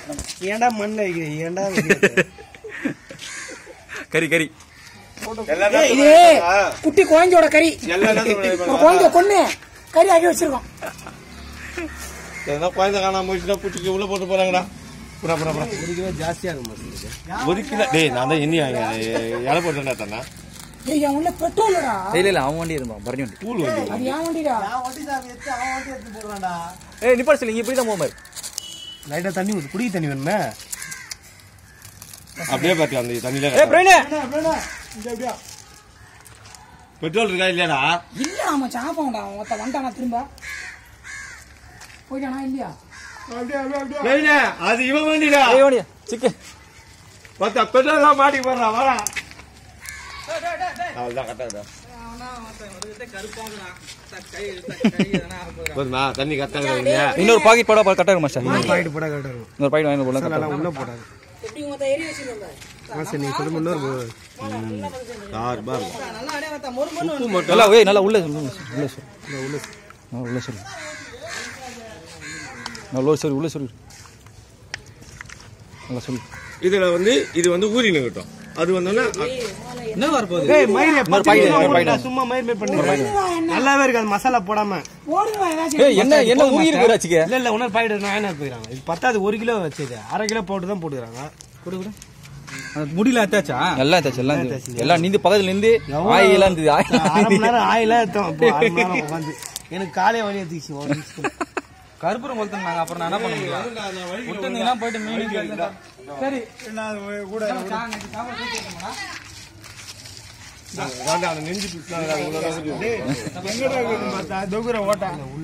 ஏன்டா மண் வைக்கிற ஏன்டா வைக்கிற? கறி கறி ஏய், இது குட்டி குழந்தையோட கறி ஒரு குழந்தைய கொண்டு கறி ஆக்கி வச்சிருக்கோம் எதனா குழந்தை காணாம போயிடுச்சுன்னா பூச்சிக்கு உள்ள போட்டு போறாங்கடா புறா புறா புறா ஒரு கிலோ ஜாஸ்தியா இருக்கும் மாஸ்டர் ஒரு கிலோ டேய் நான் தான் எண்ணி இலை போட்டேன்டா தண்ணா ஏய் என் உள்ள பெட்ரோல்டா இல்ல இல்ல அவன் வண்டி இருந்தான் பரணி வண்டி கூழ் வந்து அது ஏன் வண்டிடா ஏய் நிப்பாடு சொல்லி இப்படி தான் போமாரு லைட்டா தண்ணி ஊத்து குடி தண்ணி வேணுமே அப்படியே பார்த்து அந்த தண்ணியில ஏய் பிரவீனே பெட்ரோல் இருக்கா இல்லையாடா இல்ல நாம சாப்பாண்டா அவன் ஒருத்த வந்துட்டானா திரும்ப போயிட்டானா இல்லையா பிரவீனே, அது இவன் வண்டிடா ஏய் வண்டியா சிக்கு பார்த்தா பெட்ரோல் எல்லாம் மாட்டி போடுறா வாடா அவ்வளவுதான் கரெக்டா போதுமா தண்ணி கரெக்டா இன்னொரு பாக்கெட் போடா கரெக்டா இருக்கும் மாஸ்டர் பாக்கெட் போட கரெக்டா இருக்கும் இன்னொரு பாக்கெட் வாங்கி போடலாம் நல்லா உள்ள போடாது எப்படி உங்க ஏறி வச்சிருந்தோம் மாஸ்டர் நீ சொல்லும் இன்னொரு சார்பா இருக்கும் உப்பு மட்டும் நல்லா ஏய் நல்லா உள்ள சொல்லு உள்ள சொல்லு உள்ள சொல்லு உள்ள சொல்லு நல்லா சொல்லு உள்ள சொல்லு நல்லா சொல்லு இதுல வந்து இது வந்து ஊறி நிக்கட்டும் அது வந்தோன்னா என்ன வர போகுது ஏய் மயிர் இன்னொரு பாக்கெட் இன்னொரு பாக்கெட் சும்மா மயிர் மேட் பண்ணி நல்லாவே இருக்காது மசாலா போடாம போடுங்க ஏதாச்சும் ஏய் என்ன என்ன உருகி இருக்கு வச்சுக்க இல்ல இல்ல இன்னொரு பாக்கெட் நான் போயிடறாங்க இது பத்தாது ஒரு கிலோ வச்சது அரை கிலோ போட்டு தான் போட்டுக்கிறாங்க கொடு கொடு முடியல அத்தாச்சா எல்லாம் தாச்சு எல்லாம் தாச்சு. எல்லாம் நிந்து பக்கத்துல நிந்து ஆயிலாம் இருந்தது அரை மணி ஆயில் நேரம் ஆயில இப்போ அரை மணி நேரம் உட்காந்து எனக்கு காலையே வழி எடுத்துச்சு ஒரு நிமிஷத்துல. கருப்புரம் கொளுத்துனாங்க அப்புறம் நான் என்ன பண்ண முடியும் விட்டுருந்தீங்கன்னா போயிட்டு மீன் சரி அந்த நெஞ்சு பிடிச்சா எங்கடா இருக்குது பார்த்தா தொகுற ஓட்டா